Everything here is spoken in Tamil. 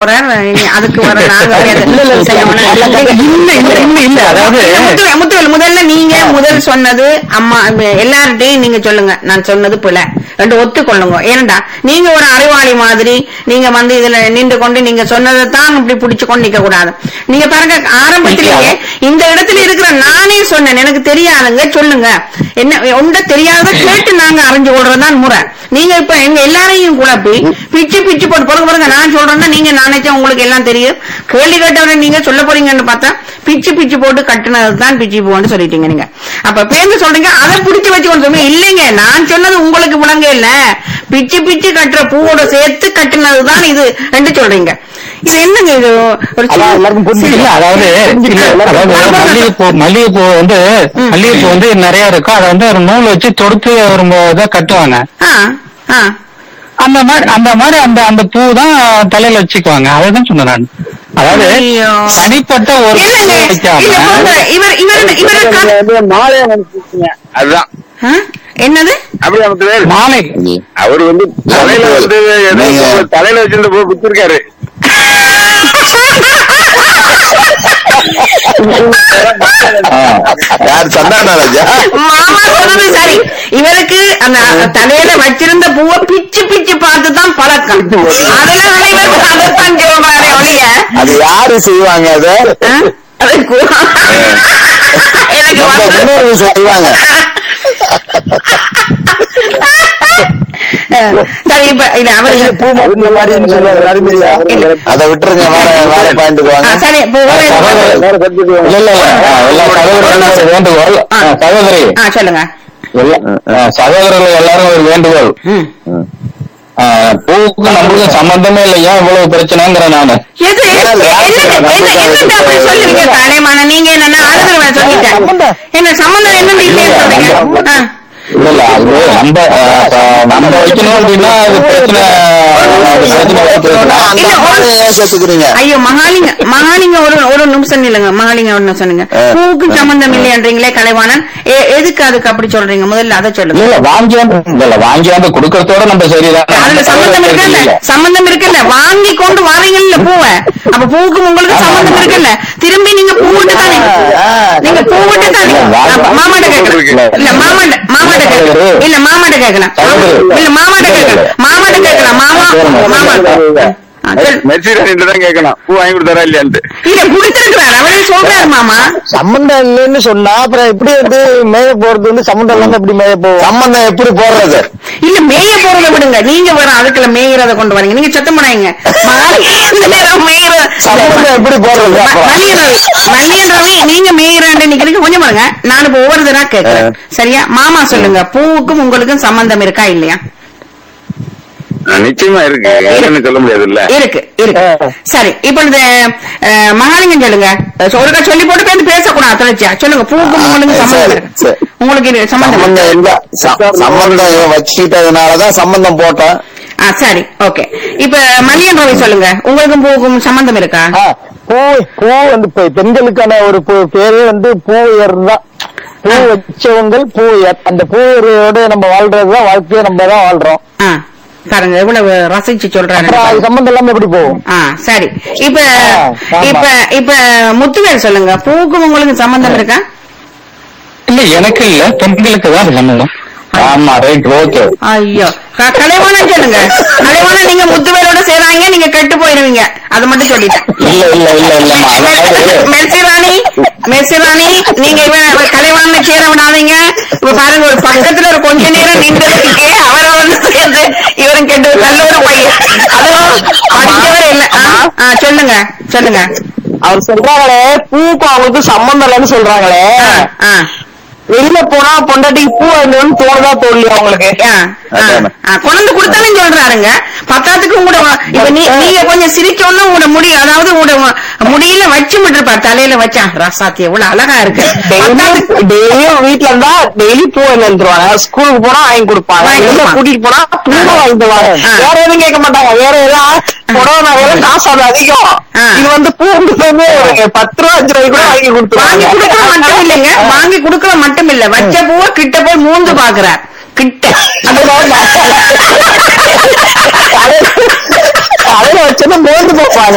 போறார் இனி அதுக்கு வர நாங்க வேற- இல்ல, இல்ல, செய்யணும். இல்ல, இல்ல, இல்ல, இல்ல, இல்ல, அதாவது முத்து- முத்துவேல், முதல்ல நீங்க முதல் சொன்னது அம்மா எல்லார்கிட்டையும் நீங்க சொல்லுங்க நான் சொன்னது பிழை ரெண்டு ஒத்துக்கொள்ளுங்க ஏன்டா நீங்க ஒரு அறிவாளி மாதிரி நீங்க வந்து இதுல நின்று கொண்டு நீங்க சொன்னதை தான் இப்படி பிடிச்சு கொண்டு நிக்க கூடாது நீங்க பாருங்க ஆரம்பத்திலேயே இந்த இடத்துல இருக்கிற நானே சொன்னேன் எனக்கு தெரியாதுங்க சொல்லுங்க என்ன ஒன்ற தெரியாத கேட்டு நாங்க அறிஞ்சு கொள்றதுதான் முறை நீங்க இப்ப எங்க எல்லாரையும் குழப்பி பிச்சு பிச்சு போட்டு பாருங்க பாருங்க நான் சொல்றேன்னா நீங்க நினைச்சா உங்களுக்கு எல்லாம் தெரியும் கேள்வி கேட்டவரை நீங்க சொல்ல போறீங்கன்னு பார்த்தா பிச்சு பிச்சு போட்டு கட்டுனது தான் பிச்சு போன்னு சொல்லிட்டீங்க நீங்க அப்ப பேருந்து சொல்றீங்க அதை பிடிச்சு வச்சு கொண்டு சொல்லுங்க இல்லைங்க நான் சொன்னது உங்களுக்கு விளங்க இல்ல பிச்சு பிச்சு கட்டுற பூவோட சேர்த்து கட்டுனது தான் இது ரெண்டு சொல்றீங்க இது என்னங்க இது ஒரு சின்ன- அதான் எல்லாருக்கும் புரிஞ்சுது. இல்ல, அதாவது இல்ல, அதாவது மல்லிகைப்பூ மல்லிகைப்பூ வந்து மல்லிகைப்பூ வந்து நிறைய இருக்கும் அதை வந்து ஒரு நூல் வச்சு தொடுத்து ஒரு இதை கட்டுவாங்க ஆ, ஆ. அந்த மாதிரி அந்த மாதிரி அந்த அந்த பூ தான் தலையில வச்சுக்குவாங்க அதான் சொன்னேன் நான் அதாவது ஐயோ. தனிப்பட்ட ஒரு பூ இல்லைங்க வைக்காம இல்ல போங்க. இவர் இவர் இவர் க- மாலையை நினைச்சிருக்கீங்க அதுதான் ஆ? என்னது அப்படி நமக்கு வேறு மாலை அவர் வந்து தலையில வந்து ஏதோ நீங்க- தலையில வச்சிருந்த போய் குத்திருக்காரு யார் சந்தான ராஜா மாமா சொன்னது சரி இவருக்கு அந்த தலையில வச்சிருந்த பூவை பிச்சு பிச்சு பார்த்து தான் பழக்கம் அதுல இவர் அதைத்தான் சொல்றாரு ஒழிய அது யாரு செய்வாங்க அத ஆ? அது கு- எனக்கு நம்ம வந்து முன்னோர்கள் செய்வாங்க சரி இப்ப இல்ல அவரு இந்த மாதிரின்னு சொல்லுவாங்க அருமையா அதை விட்டுருங்க வேற வேற பாயிண்ட்டுக்கு ஆ, வாங்க சரி இப்ப வேற என்ன? வேற subject வாங்க. இல்ல இல்ல இல்ல எல்லா சகோதரர்களும் ஒரு வேண்டுகோள் ஆ. ஆ, சகோதரி ஆ சொல்லுங்க எல்லா- ஆ, சகோதரர்கள் எல்லாரும் ஒரு வேண்டுகோள் ம். ஆ, பூவுக்கும் நம்மளுக்கும் சம்பந்தமே இல்லை ஏன் இவ்வளவு பிரச்சனைங்கிற நானு எது ஏன்னா, என்ன last என்ன நம்ம என்னத்த அப்படி சொல்லுவீங்க தலைமான நீங்க என்ன ஆளுநர் சொல்லிட்டேன் என்ன சம்பந்தம் என்னன்னு இல்லைன்னு சொல்றீங்க ஆ. இல்ல இல்ல அது நம்ம ஆ, ஆ, நம்ம வைக்கணும் அப்படின்னா அது பிரச்சனை அது பிரச்சனை வர பேசலாம். அந்த இல்ல, அம்மாவை ஒரு- ஏன் சேர்த்துக்கிறீங்க ஐயோ மகாலிங்க மகாலிங்க ஒரு ஒரு நிமிஷம் இல்லைங்க மகாலிங்க ஒரு நிமிஷம் சொல்லுங்க ஆ. பூவுக்கு சம்பந்தம் இல்லையன்றீங்களே கலைவாணன் எ- எதுக்கு அதுக்கு அப்படி சொல்றீங்க முதல்ல அதை இல்ல சொல்லுங்க இல்ல வாங்கி வந்து இல்ல இல்ல வாங்கி வந்து கொடுக்கறதோட நம்ம சரிதான் அதுல சம்பந்தம் இருக்குல்ல இல்ல. சம்பந்தம் இருக்குல்ல வாங்கி கொண்டு வாரீங்கல்ல பூவை அப்ப பூவுக்கும் உங்களுக்கு சம்பந்தம் இருக்குல்ல திரும்பி நீங்க பூவிட்டு தானே நீங்க பூவிட்டு தானே அப்ப மாமாட்ட கேட்கலாம் இல்ல மாமாட்ட மாமாட்ட கேட்கலாம் இல்ல மாமாட்ட கேட்கலாம் இல்ல மாமாட்ட கேட்கலாம் மாமாட்ட கேட்கலாம் மாமா மாமா ஆ, சொல்லு. மெர்சிராணிட்டு தான் கேட்கணும் பூ வாங்கி கொடுத்தாரா இல்லையான்ட்டு இல்ல குடுத்திருக்கிறார் அவரே சொல்றாரு மாமா சம்பந்தம் இல்லைன்னு சொன்னா அப்புறம் எப்படி வந்து மேய போறது வந்து சம்பந்தம் இல்லாம எப்படி மேய போவோம் சம்பந்தம் எப்படி போடுறது இல்ல மேய போறத விடுங்க நீங்க வேற அதுக்குள்ள மேயறத கொண்டு வரீங்க நீங்க சத்தம் பண்ணாங்க மேயற சம்பந்தம் எப்படி போடுறது அப்புறம்? மல்லியன் ரவி மல்லியன் ரவி நீங்க மேயறாண்டு நிக்கிறீங்க கொஞ்சம் பாருங்க நான் இப்ப ஒவ்வொரு தடவை கேட்கிறேன் சரியா மாமா சொல்லுங்க பூவுக்கும் உங்களுக்கும் சம்பந்தம் இருக்கா இல்லையா நிச்சயமா இருக்கு இல்லைன்னு சொல்ல முடியாது இல்ல இருக்கு இருக்கு சரி இப்பொழுது அஹ், மகாலிங்கம் சொல்லுங்க ஒருக்கா சொல்லி போட்டு பேருந்து பேசக்கூடாது தொடர்ச்சியா சொல்லுங்க பூவுக்கும் உங்களுக்கு சம்பந்தம் சரி, இருக்கு சரி. உங்களுக்கு இது சம்பந்தம் சம்பந்தம் இருக்கு. இல்ல ச- சம்பந்தம் வச்சுக்கிட்டதுனாலதான் சம்பந்தம் போட்டேன் ஆ சரி ஓகே இப்ப மல்லியன் ரவி சொல்லுங்க உங்களுக்கும் பூவுக்கும் சம்பந்தம் இருக்கா ஆ, பூ பூ வந்து பெ- பெண்களுக்கான ஒரு பூ பேரே வந்து பூயர் தான் பூ வச்சவங்கள் பூயர் அந்த பூயரோட நம்ம வாழ்றதுதான் வாழ்க்கையை நம்ம தான் வாழ்றோம் ஆ பாருங்க எவ்வளவு ரசிச்சு சொல்றாரு அப்புறம் அது சம்பந்தம் இல்லாம எப்படி போகும் ஆ சரி இப்ப ஆமா. இப்ப இப்ப முத்துவேல் சொல்லுங்க பூவுக்கும் உங்களுக்கு சம்பந்தம் இருக்கா இல்ல எனக்கு இல்ல பெண்களுக்கு தான் சம்பந்தம் ஆமா ரைட் ஓகே ஐயோ க- கலைவாணன் சொல்லுங்க கலைவாணன் நீங்க முத்துவேலோட சேராங்க நீங்க கெட்டு போயிருவீங்க அது மட்டும் சொல்லிட்டேன் இல்ல இல்ல இல்ல இல்லம்மா அதாவது மெர்சிராணி மெர்சிராணி நீங்க இவன் கலைவாணனை சேர விடாதீங்க இப்ப பாருங்க ஒரு பக்கத்துல ஒரு கொஞ்ச நேரம் நின்றதுக்கே அவரை வந்து சேர்ந்து இவரும் கெட்டு நல்ல ஒரு பையன் அதுவும் படிச்சவர் இல்ல ஆ, ஆ, சொல்லுங்க சொல்லுங்க அவர் சொல்றாங்களே பூக்கும் அவங்களுக்கு சம்பந்தம் இல்லைன்னு சொல்றாங்களே ஆ, ஆ, வெளியில போனா பொண்டாட்டிக்கு பூ வாங்கணும்னு தோணுதா தோல்லையா அவங்களுக்கு ஆ, ஆ, ஆ, கொண்டு கொடுத்தாலும் சொல்றாருங்க பத்தாத்துக்கு உங்களோட வ- இப்ப நீ நீங்க கொஞ்சம் சிரிச்சோன்னு உங்களோட முடி அதாவது உங்களோட வ- முடியில வச்சு விட்டுருப்பார் தலையில வச்சா ராசாத்தி எவ்வளவு அழகா இருக்கு பத்தாத்துக்கு- டெய்லியும் வீட்டுல இருந்தா டெய்லி பூ வாங்கி வந்துருவாங்க ஸ்கூலுக்கு போனா வாங்கி கொடுப்பாங்க வாங்கி வெளியில கொடுப்பாங்க. கூட்டிட்டு போனா பூ வாங்கி தருவாங்க ஆ. வேற எதுவும் கேட்க மாட்டாங்க வேற எல்லாம் புடவை நகையெல்லாம் காசு அது அதிகம் ஆ. இது வந்து பூ வந்து ஒரு பத்து ரூபா அஞ்சு ரூபாய்க்கு கூட வாங்கி வாங்கி கொடுக்கற மட்டும் இல்லைங்க கொடுத்துருவாங்க வாங்கி கொடுக்கற மட்டும் இல்ல வச்ச பூவை கிட்ட போய் மூந்து பாக்குறார் கிட்ட கடையில வச்சது மோந்து பார்ப்பாங்க